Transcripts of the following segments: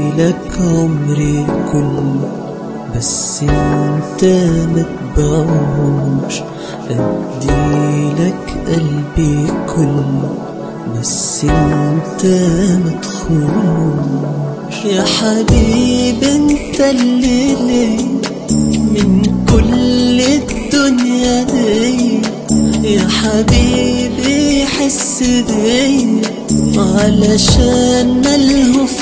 اديلك عمري كله بس انت ما تبعوش اديلك قلبي كله بس انت ما تخونوش يا حبيبي انت اللي لي من كل الدنيا دي يا حبيبي حس بيا علشان ملهوف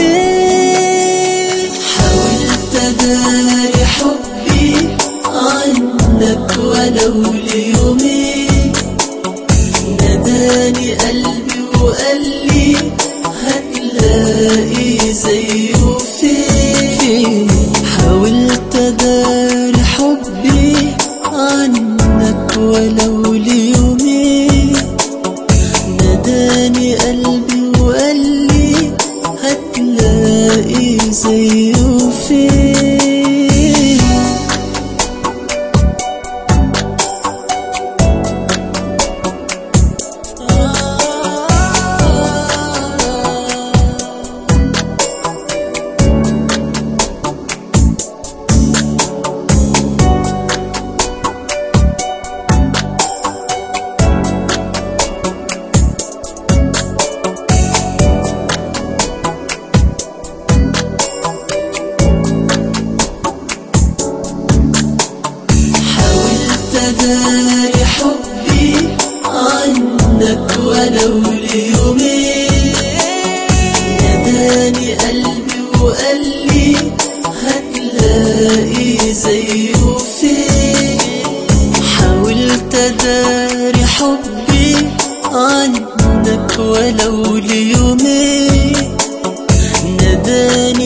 عليك حاولت اداري حبي عنك ولو ليومين ناداني قلبي وقال لي هتلاقي زيه فين حاولت اداري حبي عنك ولو ليومين ناداني قلبي وقال لي هتلاقي زيه فين حاولت اداري حبي عنك ولو ليومين ناداني قلبي وقال لي هتلاقي زيه فين حاولت اداري حبي عنك ولو ليومين ناداني